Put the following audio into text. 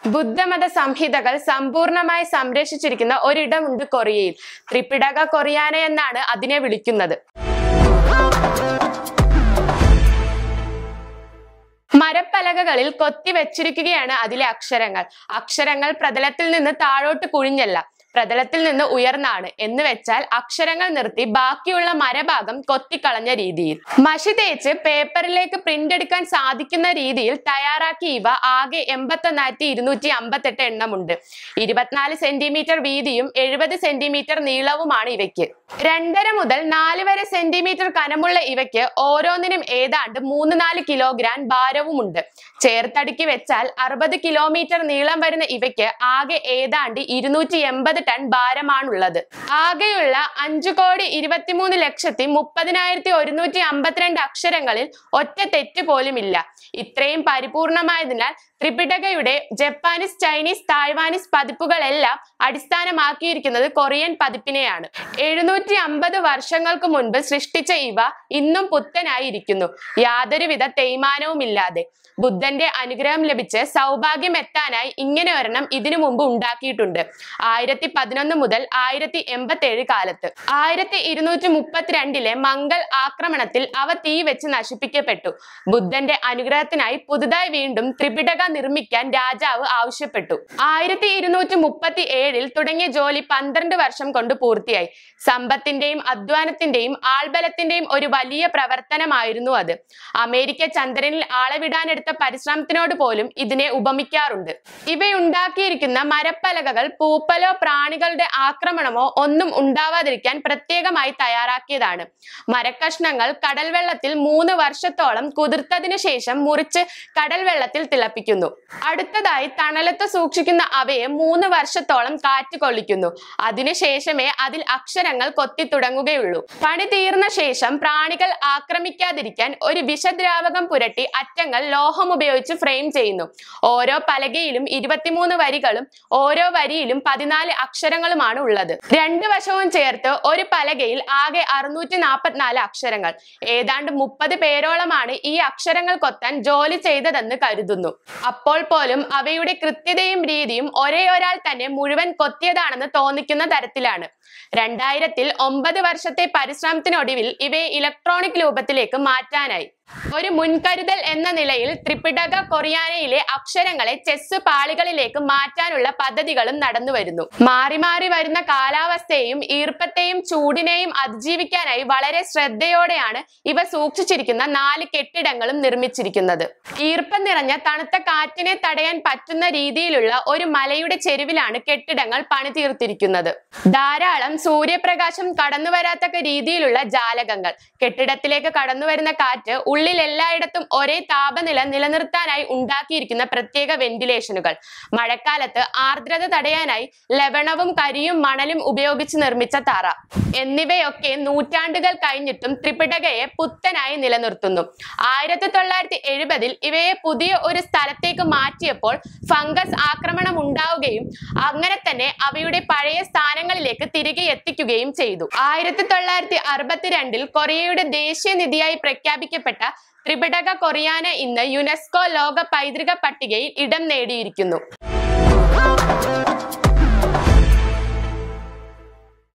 ബുദ്ധമത സംഹിതകൾ സമ്പൂർണമായി സംരക്ഷിച്ചിരിക്കുന്ന ഒരിടമുണ്ട് കൊറിയയിൽ ത്രിപിടക കൊറിയാന എന്നാണ് അതിനെ വിളിക്കുന്നത് മരപ്പലകകളിൽ കൊത്തിവെച്ചിരിക്കുകയാണ് അതിലെ അക്ഷരങ്ങൾ അക്ഷരങ്ങൾ പ്രതലത്തിൽ നിന്ന് താഴോട്ട് കുഴിഞ്ഞല്ല പ്രതലത്തിൽ നിന്ന് ഉയർന്നാണ് എന്ന് വെച്ചാൽ അക്ഷരങ്ങൾ നിർത്തി ബാക്കിയുള്ള മരഭാഗം കൊത്തിക്കളഞ്ഞ രീതിയിൽ മഷി തേച്ച് പേപ്പറിലേക്ക് പ്രിന്റ് എടുക്കാൻ സാധിക്കുന്ന രീതിയിൽ തയ്യാറാക്കി ഇവ ആകെ എൺപത്തൊന്നായിരത്തി ഇരുന്നൂറ്റി അമ്പത്തെട്ട് എണ്ണമുണ്ട് ഇരുപത്തിനാല് സെന്റിമീറ്റർ വീതിയും എഴുപത് സെന്റിമീറ്റർ നീളവുമാണ് ഇവയ്ക്ക് രണ്ടര മുതൽ നാല് വരെ സെന്റിമീറ്റർ കനമുള്ള ഇവയ്ക്ക് ഓരോന്നിനും ഏതാണ്ട് മൂന്ന് നാല് കിലോഗ്രാം ഭാരവുമുണ്ട് ചേർത്തടുക്കി വെച്ചാൽ അറുപത് കിലോമീറ്റർ നീളം വരുന്ന ഇവയ്ക്ക് ആകെ ഏതാണ്ട് ഇരുന്നൂറ്റി എൺപത് ടൺ ഭാരമാണുള്ളത് ആകെയുള്ള അഞ്ചു കോടി ഇരുപത്തിമൂന്ന് ലക്ഷത്തി മുപ്പതിനായിരത്തി ഒരുന്നൂറ്റി അമ്പത്തിരണ്ട് അക്ഷരങ്ങളിൽ ഒറ്റ തെറ്റ് പോലുമില്ല ഇത്രയും പരിപൂർണമായതിനാൽ ത്രിപിടകയുടെ ജപ്പാനീസ് ചൈനീസ് തായ്വാനീസ് പതിപ്പുകളെല്ലാം അടിസ്ഥാനമാക്കിയിരിക്കുന്നത് കൊറിയൻ പതിപ്പിനെയാണ് എഴുന്നൂറ്റി അമ്പത് വർഷങ്ങൾക്ക് മുൻപ് സൃഷ്ടിച്ച ഇവ ഇന്നും പുത്തനായിരിക്കുന്നു യാതൊരുവിധ തേയ്മാനവുമില്ലാതെ ബുദ്ധന്റെ അനുഗ്രഹം ലഭിച്ച് സൗഭാഗ്യം എത്താനായി ഇങ്ങനെ ഒരെണ്ണം ഇതിനു മുമ്പ് ഉണ്ടാക്കിയിട്ടുണ്ട് ആയിരത്തി പതിനൊന്ന് മുതൽ ആയിരത്തി എൺപത്തി ഏഴ് കാലത്ത് ആയിരത്തി ഇരുന്നൂറ്റി മുപ്പത്തിരണ്ടിലെ മംഗൾ ആക്രമണത്തിൽ അവ തീ വെച്ച് നശിപ്പിക്കപ്പെട്ടു ബുദ്ധന്റെ അനുഗ്രഹത്തിനായി പുതുതായി വീണ്ടും ത്രിപിടക നിർമ്മിക്കാൻ രാജാവ് ആവശ്യപ്പെട്ടു ആയിരത്തി ഇരുന്നൂറ്റി മുപ്പത്തി ഏഴിൽ തുടങ്ങിയ ജോലി പന്ത്രണ്ട് വർഷം കൊണ്ട് പൂർത്തിയായി സമ്പത്തിന്റെയും അധ്വാനത്തിന്റെയും ആൾബലത്തിന്റെയും ഒരു വലിയ പ്രവർത്തനമായിരുന്നു അത് അമേരിക്ക ചന്ദ്രനിൽ ആളെ വിടാനെടുത്ത പരിശ്രമത്തിനോട് പോലും ഇതിനെ ഉപമിക്കാറുണ്ട് ഇവയുണ്ടാക്കിയിരിക്കുന്ന മരപ്പലകകൾ പൂപ്പലോ പ്രാണികളുടെ ആക്രമണമോ ഒന്നും ഉണ്ടാവാതിരിക്കാൻ പ്രത്യേകമായി തയ്യാറാക്കിയതാണ് മരക്കഷ്ണങ്ങൾ കടൽ വെള്ളത്തിൽ മൂന്ന് വർഷത്തോളം കുതിർത്തതിനു ശേഷം മുറിച്ച് കടൽ വെള്ളത്തിൽ തിളപ്പിക്കുന്നു അടുത്തതായി തണലത്ത് സൂക്ഷിക്കുന്ന അവയെ മൂന്ന് വർഷത്തോളം കാറ്റ് കൊള്ളിക്കുന്നു അതിനുശേഷമേ അതിൽ അക്ഷരങ്ങൾ കൊത്തി തുടങ്ങുകയുള്ളൂ പണി തീർന്ന ശേഷം പ്രാണികൾ ആക്രമിക്കാതിരിക്കാൻ ഒരു വിഷദ്രാവകം പുരട്ടി അറ്റങ്ങൾ ലോഹം ഉപയോഗിച്ച് ഫ്രെയിം ചെയ്യുന്നു ഓരോ പലകയിലും ഇരുപത്തിമൂന്ന് വരികളും ഓരോ വരിയിലും പതിനാല് അക്ഷരങ്ങളുമാണ് ഉള്ളത് രണ്ട് വശവും ചേർത്ത് ഒരു പലകയിൽ ആകെ അറുന്നൂറ്റി നാൽപ്പത്തിനാല് അക്ഷരങ്ങൾ ഏതാണ്ട് മുപ്പത് പേരോളമാണ് ഈ അക്ഷരങ്ങൾ കൊത്താൻ ജോലി ചെയ്തതെന്ന് കരുതുന്നു അപ്പോൾ പോലും അവയുടെ കൃത്യതയും രീതിയും ഒരേ ഒരാൾ തന്നെ മുഴുവൻ കൊത്തിയതാണെന്ന് തോന്നിക്കുന്ന തരത്തിലാണ് രണ്ടായിരത്തിൽ ഒമ്പത് വർഷത്തെ പരിശ്രമത്തിനൊടുവിൽ ഇവയെ ഇലക്ട്രോണിക് രൂപത്തിലേക്ക് മാറ്റാനായി ഒരു മുൻകരുതൽ എന്ന നിലയിൽ ത്രിപിടക കൊറിയാനയിലെ അക്ഷരങ്ങളെ ചെസ് പാളികളിലേക്ക് മാറ്റാനുള്ള പദ്ധതികളും നടന്നുവരുന്നു മാറി മാറി വരുന്ന കാലാവസ്ഥയെയും ഈർപ്പത്തെയും ചൂടിനെയും അതിജീവിക്കാനായി വളരെ ശ്രദ്ധയോടെയാണ് ഇവ സൂക്ഷിച്ചിരിക്കുന്ന നാല് കെട്ടിടങ്ങളും നിർമ്മിച്ചിരിക്കുന്നത് ഈർപ്പം നിറഞ്ഞ തണുത്ത കാറ്റിനെ തടയാൻ പറ്റുന്ന രീതിയിലുള്ള ഒരു മലയുടെ ചെരുവിലാണ് കെട്ടിടങ്ങൾ പണിതീർത്തിരിക്കുന്നത് ധാരാളം സൂര്യപ്രകാശം കടന്നു വരാത്തക്ക രീതിയിലുള്ള ജാലകങ്ങൾ കെട്ടിടത്തിലേക്ക് കടന്നു വരുന്ന കാറ്റ് ഉള്ളിൽ എല്ലായിടത്തും ഒരേ താപനില നിലനിർത്താനായി ഉണ്ടാക്കിയിരിക്കുന്ന പ്രത്യേക വെന്റിലേഷനുകൾ മഴക്കാലത്ത് ആർദ്രത തടയാനായി ലവണവും കരിയും മണലും ഉപയോഗിച്ച് നിർമ്മിച്ച തറ എന്നിവയൊക്കെ നൂറ്റാണ്ടുകൾ കഴിഞ്ഞിട്ടും ത്രിപിടകയെ പുത്തനായി നിലനിർത്തുന്നു ആയിരത്തി തൊള്ളായിരത്തി എഴുപതിൽ ഇവയെ പുതിയ ഒരു സ്ഥലത്തേക്ക് മാറ്റിയപ്പോൾ ഫംഗസ് ആക്രമണം ഉണ്ടാവുകയും അങ്ങനെ തന്നെ അവയുടെ പഴയ സ്ഥാനങ്ങളിലേക്ക് തിരികെ എത്തിക്കുകയും ചെയ്തു ആയിരത്തി തൊള്ളായിരത്തി അറുപത്തിരണ്ടിൽ കൊറിയയുടെ ദേശീയ നിധിയായി പ്രഖ്യാപിക്കപ്പെട്ട ത്രിപിടക കൊറിയാന ഇന്ന് യുനെസ്കോ ലോക പൈതൃക പട്ടികയിൽ ഇടം നേടിയിരിക്കുന്നു